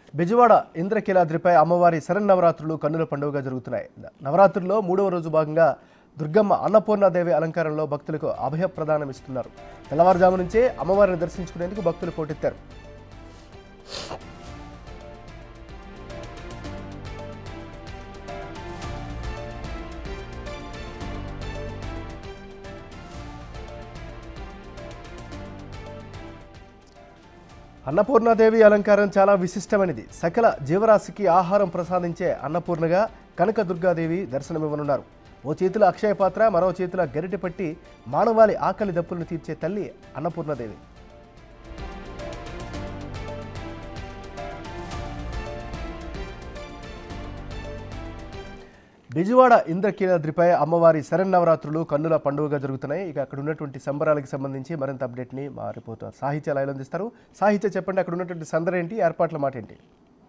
బెజవాడ ఇంద్రకీలాద్రిపై అమ్మవారి శరన్నవరాత్రులు కన్నుల పండుగగా జరుగుతున్నాయి నవరాత్రుల్లో మూడవ రోజు భాగంగా దుర్గమ్మ అన్నపూర్ణాదేవి అలంకారంలో భక్తులకు అభయ ప్రదానం ఇస్తున్నారు తెల్లవారుజాము నుంచే అమ్మవారిని దర్శించుకునేందుకు భక్తులు పోటెత్తారు అన్నపూర్ణాదేవి అలంకారం చాలా విశిష్టమైనది సకల జీవరాశికి ఆహారం ప్రసాదించే అన్నపూర్ణగా కనక దుర్గాదేవి దర్శనమివ్వనున్నారు ఓ చేతిలో అక్షయ పాత్ర మరో చేతిలో గరిటె పట్టి మానవాళి ఆకలి దప్పులను తీర్చే తల్లి అన్నపూర్ణాదేవి బిజువాడ ఇంద్రకీలాద్రిపై అమ్మవారి శరన్నవరాత్రులు కన్నుల పండుగగా జరుగుతున్నాయి ఇక అక్కడ ఉన్నటువంటి సంబరాలకు సంబంధించి మరింత అప్డేట్ని మా రిపోర్టర్ సాహిత్య లైవ్ అందిస్తారు సాహిత్య చెప్పండి అక్కడ ఉన్నటువంటి సందడి ఏంటి ఏర్పాట్ల మాట ఏంటి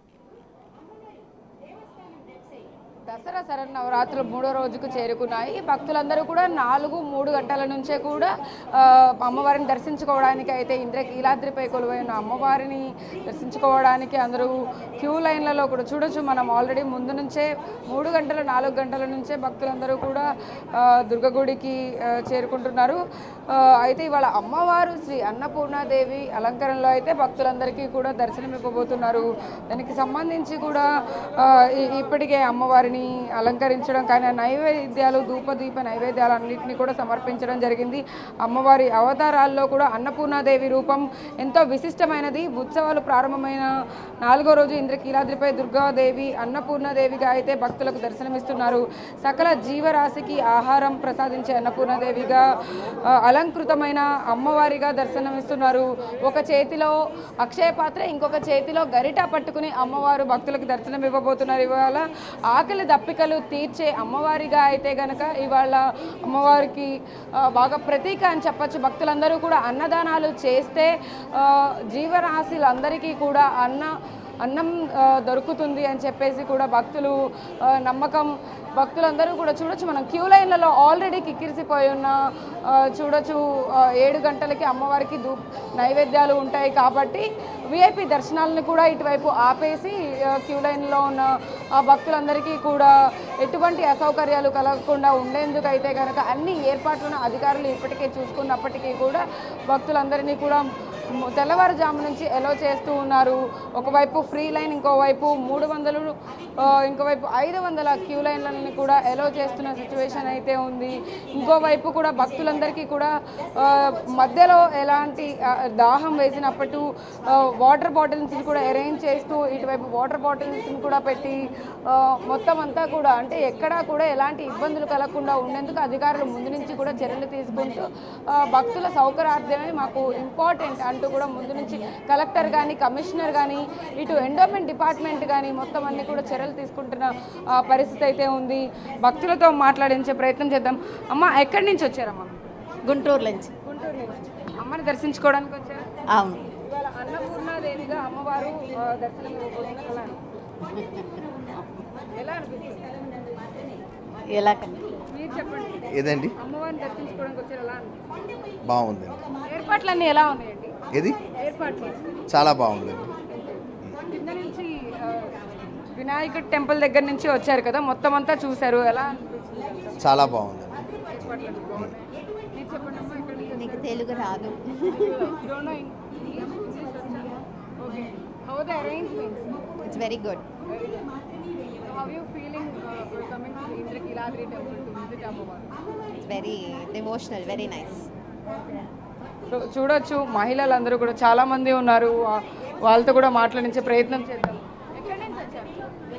దసరా శరన్నవరాత్రులు మూడో రోజుకు చేరుకున్నాయి భక్తులందరూ కూడా నాలుగు మూడు గంటల నుంచే కూడా ఆ, అమ్మవారిని దర్శించుకోవడానికి అయితే ఇంద్రకీలాద్రిపై కొలువై ఉన్న అమ్మవారిని దర్శించుకోవడానికి అందరూ క్యూ లైన్లలో కూడా చూడొచ్చు మనం ఆల్రెడీ ముందు నుంచే మూడు గంటల నాలుగు గంటల నుంచే భక్తులందరూ కూడా ఆ, దుర్గగుడికి ఆ, చేరుకుంటున్నారు ఆ, అయితే ఇవాళ అమ్మవారు శ్రీ అన్నపూర్ణాదేవి అలంకరణలో అయితే భక్తులందరికీ కూడా దర్శనం ఇవ్వబోతున్నారు దానికి సంబంధించి కూడా ఆ, ఇ- ఇప్పటికే అమ్మవారిని అలంకరించడం కానీ ఆ నైవేద్యాలు ధూపదీప నైవేద్యాలు అన్నింటినీ కూడా సమర్పించడం జరిగింది అమ్మవారి అవతారాల్లో కూడా అన్నపూర్ణాదేవి రూపం ఎంతో విశిష్టమైనది ఉత్సవాలు ప్రారంభమైన నాలుగో రోజు ఇంద్రకీలాద్రిపై దుర్గాదేవి అన్నపూర్ణాదేవిగా అయితే భక్తులకు దర్శనమిస్తున్నారు సకల జీవరాశికి ఆహారం ప్రసాదించే అన్నపూర్ణాదేవిగా ఆ, అలంకృతమైన అమ్మవారిగా దర్శనమిస్తున్నారు ఒక చేతిలో అక్షయ పాత్ర ఇంకొక చేతిలో గరిట పట్టుకుని అమ్మవారు భక్తులకు దర్శనం ఇవ్వబోతున్నారు ఇవాళ ఆకలి దప్పికలు తీర్చే అమ్మవారిగా అయితే గనక ఇవాళ అమ్మవారికి ఆ, బాగా ప్రతీక అని చెప్పచ్చు భక్తులందరూ కూడా అన్నదానాలు చేస్తే ఆ, జీవరాశులందరికీ కూడా అన్న అన్నం ఆ, దొరుకుతుంది అని చెప్పేసి కూడా భక్తులు ఆ, నమ్మకం భక్తులందరూ కూడా చూడొచ్చు మనం క్యూ లైన్లలో ఆల్రెడీ కిక్కిరిసిపోయి ఉన్న ఆ, చూడొచ్చు ఆ, ఏడు గంటలకి అమ్మవారికి దూ నైవేద్యాలు ఉంటాయి కాబట్టి విఐపి దర్శనాలను కూడా ఇటువైపు ఆపేసి ఆ, క్యూ లైన్లో ఉన్న ఆ భక్తులందరికీ కూడా ఎటువంటి అసౌకర్యాలు కలగకుండా ఉండేందుకు అయితే కనుక అన్ని ఏర్పాట్లను అధికారులు ఇప్పటికే చూసుకున్నప్పటికీ కూడా భక్తులందరినీ కూడా ము- తెల్లవారుజాము నుంచి ఎలో చేస్తూ ఉన్నారు ఒకవైపు ఫ్రీ లైన్ ఇంకోవైపు మూడు వందలు ఆ, ఇంకోవైపు ఐదు వందల క్యూ లైన్లని కూడా ఎలో చేస్తున్న సిచ్యువేషన్ అయితే ఉంది ఇంకోవైపు కూడా భక్తులందరికీ కూడా ఆ, మధ్యలో ఎలాంటి ఆ, దాహం వేసినప్పుడు వాటర్ బాటిల్స్ని కూడా అరేంజ్ చేస్తూ ఇటువైపు వాటర్ బాటిల్స్ని కూడా పెట్టి ఆ, మొత్తం అంతా కూడా అంటే ఎక్కడా కూడా ఎలాంటి ఇబ్బందులు కలగకుండా ఉండేందుకు అధికారులు ముందు నుంచి కూడా చర్యలు తీసుకుంటూ ఆ, భక్తుల సౌకర్యార్థమే మాకు ఇంపార్టెంట్ అంటూ కూడా ముందు నుంచి కలెక్టర్ కానీ కమిషనర్ కానీ ఇటు ఎండోమెంట్ డిపార్ట్మెంట్ కానీ మొత్తం అన్ని కూడా చర్యలు తీసుకుంటున్న ఆ, పరిస్థితి అయితే ఉంది భక్తులతో మాట్లాడించే ప్రయత్నం చేద్దాం అమ్మ ఎక్కడి నుంచి వచ్చారమ్మా గుంటూరు నుంచి గుంటూరు నుంచి అమ్మని దర్శించుకోవడానికి వచ్చారు అవును ఇవాళ అన్నపూర్ణాదేవిగా అమ్మవారు ఆ, దర్శనం ఇవ్వబోతున్నారు. ఎలా ఎలా అనిపిస్తుంది ఎలా మీరు చెప్పండి ఏదండి అమ్మవారిని దర్శించుకోవడానికి వచ్చారు ఎలా అనిపిస్తుంది బాగుందండి ఏర్పాట్లన్నీ ఎలా ఉన్నాయండి ఏది ఏర్పాట్లు చాలా బాగుందండి కింద నుంచి ఆ, వినాయకుడి టెంపుల్ దగ్గర నుంచి వచ్చారు కదా మొత్తం అంతా చూశారు ఎలా అనిపించింది చాలా బాగుందండి ఏర్పాట్లన్నీ బాగున్నాయి మీరు చెప్పండి అమ్మా ఇక్కడ నుంచి నీకు తెలుగు రాదు don't know Eng- English వచ్చా? Okay. How are the arrangements? It's very good Very good. So how are you feeling uh, for coming to the Indrakilahadri temple to visit Ammavaru? It's very devotional very nice so చూడొచ్చు మహిళలందరూ కూడా చాలా మంది ఉన్నారు వా- వాళ్ళతో కూడా మాట్లాడించే ప్రయత్నం చేద్దాం ఎక్కడి నుంచి వచ్చారు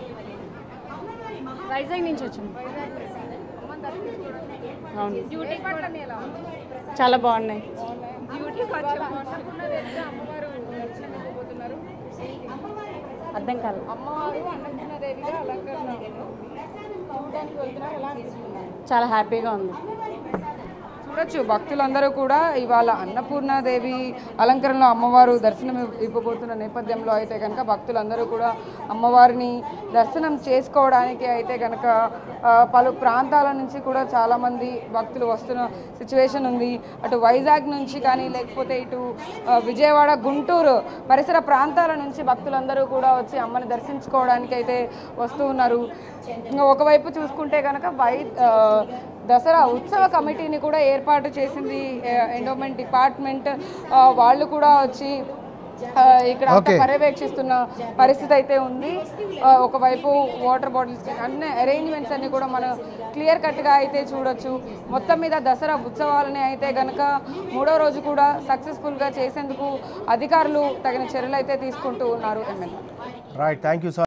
వైజాగ్ నుంచి వచ్చాము వైజాగ్ నుంచి. అమ్మని దర్శించుకోవడానికి. అవును డ్యూటీ పట్లన్నీ ఎలా ఉంది? చాలా బాగున్నాయి డ్యూటీకి వచ్చాము అన్నపూర్ణాదేవిగా అమ్మవారు దర్శనం ఇవ్వబోతున్నారు అర్థం కాదు అమ్మవారు అన్నపూర్ణాదేవిగా అలంకరణ చూడడానికి వెళ్తున్నారు ఎలా అనిపిస్తున్నారు చాలా హ్యాపీగా ఉంది చూడొచ్చు భక్తులందరూ కూడా ఇవాళ అన్నపూర్ణాదేవి అలంకరణలో అమ్మవారు దర్శనం ఇవ్- ఇవ్వబోతున్న నేపథ్యంలో అయితే కనుక భక్తులందరూ కూడా అమ్మవారిని దర్శనం చేసుకోవడానికి అయితే కనుక ఆ, పలు ప్రాంతాల నుంచి కూడా చాలామంది భక్తులు వస్తున్న సిచ్యువేషన్ ఉంది అటు వైజాగ్ నుంచి కానీ లేకపోతే ఇటు ఆ, విజయవాడ గుంటూరు పరిసర ప్రాంతాల నుంచి భక్తులందరూ కూడా వచ్చి అమ్మని దర్శించుకోవడానికి అయితే వస్తూ ఉన్నారు ఇంకా ఒకవైపు చూసుకుంటే కనుక వై ఆ, దసరా ఉత్సవ కమిటీని కూడా ఏర్పాటు చేసింది ఎండోమెంట్ డిపార్ట్మెంట్ ఆ, వాళ్ళు కూడా వచ్చి ఆ, ఇక్కడ అంతా Okay. పర్యవేక్షిస్తున్న పరిస్థితి అయితే ఉంది ఆ, ఒకవైపు వాటర్ బాటిల్స్ అన్ని అరేంజ్మెంట్స్ అన్ని కూడా మనం క్లియర్ కట్గా అయితే చూడొచ్చు మొత్తం మీద దసరా ఉత్సవాలని అయితే గనక మూడో రోజు కూడా సక్సెస్ఫుల్గా చేసేందుకు అధికారులు తగిన చర్యలు అయితే తీసుకుంటూ ఉన్నారు ఎమ్మెల్యే రైట్ థ్యాంక్ యూ